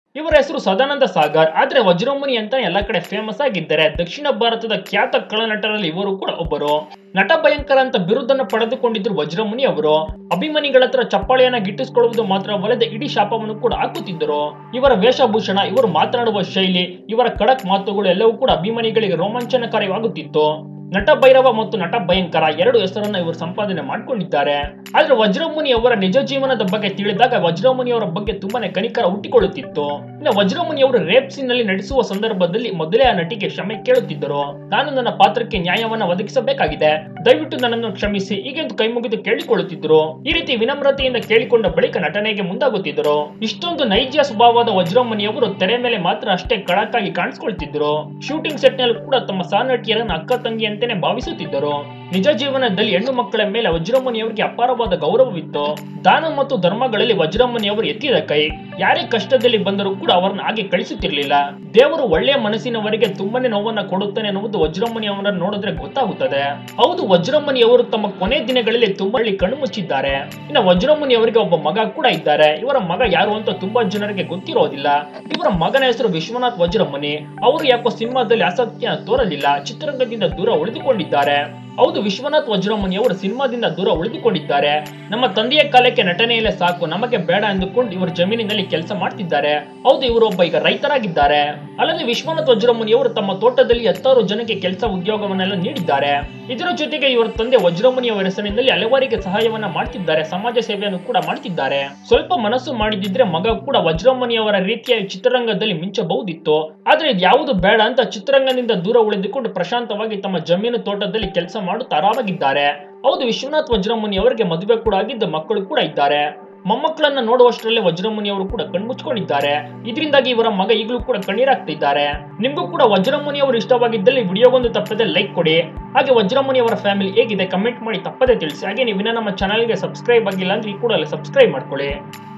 ಇವರ ಹೆಸರು ಸದಾನಂದ ಸಾಗರ್ ಆದ್ರೆ ವಜ್ರಮುನಿ ಅಂತ ಎಲ್ಲ ಕಡೆ ಫೇಮಸ್ ಆಗಿದ್ದಾರೆ ದಕ್ಷಿಣ ಭಾರತದ ಖ್ಯಾತ ಕಳನಟರಲ್ಲಿ ಇವರು ಕೂಡ ಒಬ್ಬರು ನಟ ಭಯಂಕರ ಅಂತ ಬಿರುದನ್ನು ಪಡೆದುಕೊಂಡಿದ್ರು ವಜ್ರಮುನಿ ಅವರು ಅಭಿಮಾನಿಗಳ ಹತ್ರ ಚಪ್ಪಾಳೆಯನ್ನ ಗಿಟ್ಟಿಸಿಕೊಳ್ಳುವುದು ಮಾತ್ರವಲ್ಲದೆ ಇಡೀ ಶಾಪವನ್ನು ಕೂಡ ಹಾಕುತ್ತಿದ್ದರು ಇವರ ವೇಷಭೂಷಣ ಇವರು ಮಾತನಾಡುವ ಶೈಲಿ ಇವರ ಖಡಕ್ ಮಾತುಗಳು ಎಲ್ಲವೂ ಕೂಡ ಅಭಿಮಾನಿಗಳಿಗೆ ರೋಮಾಂಚನಕಾರಿಯಾಗುತ್ತಿತ್ತು ನಟ ಭೈರವ ಮತ್ತು ನಟ ಭಯಂಕರ ಎರಡು ಹೆಸರನ್ನ ಇವರು ಸಂಪಾದನೆ ಮಾಡಿಕೊಂಡಿದ್ದಾರೆ ಆದ್ರೆ ವಜ್ರಮುನಿ ಅವರ ನಿಜ ಜೀವನದ ಬಗ್ಗೆ ತಿಳಿದಾಗ ವಜ್ರಮುನಿ ಅವರ ಬಗ್ಗೆ ತುಂಬಾನೇ ಕನಿಕರ ಹುಟ್ಟಿಕೊಳ್ಳುತ್ತಿತ್ತು ಇನ್ನು ವಜ್ರಮುನಿ ಅವರು ರೇಪ್ ಸೀನ್ ನಲ್ಲಿ ನಡೆಸುವ ಸಂದರ್ಭದಲ್ಲಿ ಮೊದಲೇ ಆ ನಟಿಗೆ ಕ್ಷಮೆ ಕೇಳುತ್ತಿದ್ದರು ನಾನು ನನ್ನ ಪಾತ್ರಕ್ಕೆ ನ್ಯಾಯವನ್ನ ಒದಗಿಸಬೇಕಾಗಿದೆ ದಯವಿಟ್ಟು ನನ್ನನ್ನು ಕ್ಷಮಿಸಿ ಹೀಗೆಂದು ಕೈ ಮುಗಿದು ಕೇಳಿಕೊಳ್ಳುತ್ತಿದ್ದರು ಈ ರೀತಿ ವಿನಮ್ರತೆಯಿಂದ ಕೇಳಿಕೊಂಡ ಬಳಿಕ ನಟನೆಗೆ ಮುಂದಾಗುತ್ತಿದ್ದರು ಇಷ್ಟೊಂದು ನೈಜ ಸ್ವಭಾವದ ವಜ್ರಮುನಿ ಅವರು ತೆರೆ ಮೇಲೆ ಮಾತ್ರ ಅಷ್ಟೇ ಖಡಕ್ ಆಗಿ ಕಾಣಿಸ್ಕೊಳ್ತಿದ್ರು ಶೂಟಿಂಗ್ ಸೆಟ್ ನಲ್ಲಿ ಕೂಡ ತಮ್ಮ ಸಹನಟಿಯರನ್ನು ಅಕ್ಕ ತಂಗಿ ಅಂತಾನೆ ಭಾವಿಸುತ್ತಿದ್ದರು ನಿಜ ಜೀವನದಲ್ಲಿ ಹೆಣ್ಣು ಮಕ್ಕಳ ಮೇಲೆ ವಜ್ರಮುನಿ ಅವರಿಗೆ ಅಪಾರವಾದ ಗೌರವವಿತ್ತು ದಾನ ಮತ್ತು ಧರ್ಮಗಳಲ್ಲಿ ವಜ್ರಮುನಿ ಅವರು ಎತ್ತಿದ ಕೈ ಯಾರೇ ಕಷ್ಟದಲ್ಲಿ ಬಂದರೂ ಕೂಡ ಅವರನ್ನ ಹಾಗೆ ಕಳಿಸುತ್ತಿರಲಿಲ್ಲ ದೇವರು ಒಳ್ಳೆಯ ಮನಸ್ಸಿನವರಿಗೆ ತುಂಬಾನೇ ನೋವನ್ನ ಕೊಡುತ್ತಾನೆ ಅನ್ನುವುದು ವಜ್ರಮುನಿ ಅವರನ್ನು ನೋಡಿದ್ರೆ ಗೊತ್ತಾಗುತ್ತದೆ ಹೌದು ವಜ್ರಮುನಿ ಅವರು ತಮ್ಮ ಕೊನೆ ದಿನಗಳಲ್ಲಿ ತುಂಬಾ ಹಳ್ಳಿ ಕಣ್ಣು ಮುಚ್ಚಿದ್ದಾರೆ ಇನ್ನು ವಜ್ರಮುನಿ ಅವರಿಗೆ ಒಬ್ಬ ಮಗ ಕೂಡ ಇದ್ದಾರೆ ಇವರ ಮಗ ಯಾರು ಅಂತ ತುಂಬಾ ಜನರಿಗೆ ಗೊತ್ತಿರೋದಿಲ್ಲ ಇವರ ಮಗನ ಹೆಸರು ವಿಶ್ವನಾಥ್ ವಜ್ರಮುನಿ ಅವರು ಯಾಕೋ ಸಿನಿಮಾದಲ್ಲಿ ಆಸಕ್ತಿಯನ್ನು ತೋರಲಿಲ್ಲ ಚಿತ್ರರಂಗದಿಂದ ದೂರ ಉಳಿದುಕೊಂಡಿದ್ದಾರೆ ಹೌದು ವಿಶ್ವನಾಥ್ ವಜ್ರಮುನಿ ಅವರು ಸಿನಿಮಾದಿಂದ ದೂರ ಉಳಿದುಕೊಂಡಿದ್ದಾರೆ ನಮ್ಮ ತಂದೆಯ ಕಾಲಕ್ಕೆ ನಟನೆಯಲ್ಲೇ ಸಾಕು ನಮಗೆ ಬೇಡ ಎಂದುಕೊಂಡು ಇವರು ಜಮೀನಿನಲ್ಲಿ ಕೆಲಸ ಮಾಡ್ತಿದ್ದಾರೆ ಹೌದು ಇವರು ಒಬ್ಬ ಈಗ ರೈತರಾಗಿದ್ದಾರೆ ಅಲ್ಲದೆ ವಿಶ್ವನಾಥ್ ವಜ್ರಮುನಿ ಅವರು ತಮ್ಮ ತೋಟದಲ್ಲಿ ಹತ್ತಾರು ಜನಕ್ಕೆ ಕೆಲಸ ಉದ್ಯೋಗವನ್ನೆಲ್ಲ ನೀಡಿದ್ದಾರೆ ಇದರ ಜೊತೆಗೆ ಇವರ ತಂದೆ ವಜ್ರಮುನಿ ಅವರ ಹೆಸರಿನಲ್ಲಿ ಹಲವರಿಗೆ ಸಹಾಯವನ್ನ ಮಾಡ್ತಿದ್ದಾರೆ ಸಮಾಜ ಸೇವೆಯನ್ನು ಕೂಡ ಮಾಡ್ತಿದ್ದಾರೆ ಸ್ವಲ್ಪ ಮನಸ್ಸು ಮಾಡಿದಿದ್ರೆ ಮಗ ಕೂಡ ವಜ್ರಮುನಿ ಅವರ ರೀತಿಯ ಚಿತ್ರರಂಗದಲ್ಲಿ ಮಿಂಚಬಹುದಿತ್ತು ಆದ್ರೆ ಇದು ಯಾವುದು ಬೇಡ ಅಂತ ಚಿತ್ರರಂಗದಿಂದ ದೂರ ಉಳಿದುಕೊಂಡು ಪ್ರಶಾಂತವಾಗಿ ತಮ್ಮ ಜಮೀನು ತೋಟದಲ್ಲಿ ಕೆಲಸ ಮಾಡುತ್ತಾ ಆರಾಮಾಗಿದ್ದಾರೆ ಹೌದು ವಿಶ್ವನಾಥ್ ವಜ್ರಮುನಿ ಅವರಿಗೆ ಮದುವೆ ಕೂಡ ಆಗಿದ್ದ ಮಕ್ಕಳು ಕೂಡ ಇದ್ದಾರೆ ಮೊಮ್ಮಕ್ಕಳನ್ನ ನೋಡುವಷ್ಟರಲ್ಲೇ ವಜ್ರಮುನಿ ಅವರು ಕೂಡ ಕಣ್ಮುಚ್ಕೊಂಡಿದ್ದಾರೆ ಇದರಿಂದಾಗಿ ಇವರ ಮಗ ಈಗಲೂ ಕೂಡ ಕಣ್ಣೀರಾಗ್ತಿದ್ದಾರೆ ನಿಮ್ಗೂ ಕೂಡ ವಜ್ರಮುನಿ ಅವರು ಇಷ್ಟವಾಗಿದ್ದಲ್ಲಿ ವಿಡಿಯೋಗೊಂದು ತಪ್ಪದೆ ಲೈಕ್ ಕೊಡಿ ಹಾಗೆ ವಜ್ರಮುನಿ ಅವರ ಫ್ಯಾಮಿಲಿ ಹೇಗಿದೆ ಕಮೆಂಟ್ ಮಾಡಿ ತಪ್ಪದೆ ತಿಳಿಸಿ ಹಾಗೆ ನೀವು ಇನ್ನ ನಮ್ಮ ಚಾನಲ್ಗೆ ಸಬ್ಸ್ಕ್ರೈಬ್ ಆಗಿಲ್ಲ ಅಂದ್ರೆ ಈ ಕೂಡಲೇ ಸಬ್ಸ್ಕ್ರೈಬ್ ಮಾಡ್ಕೊಳ್ಳಿ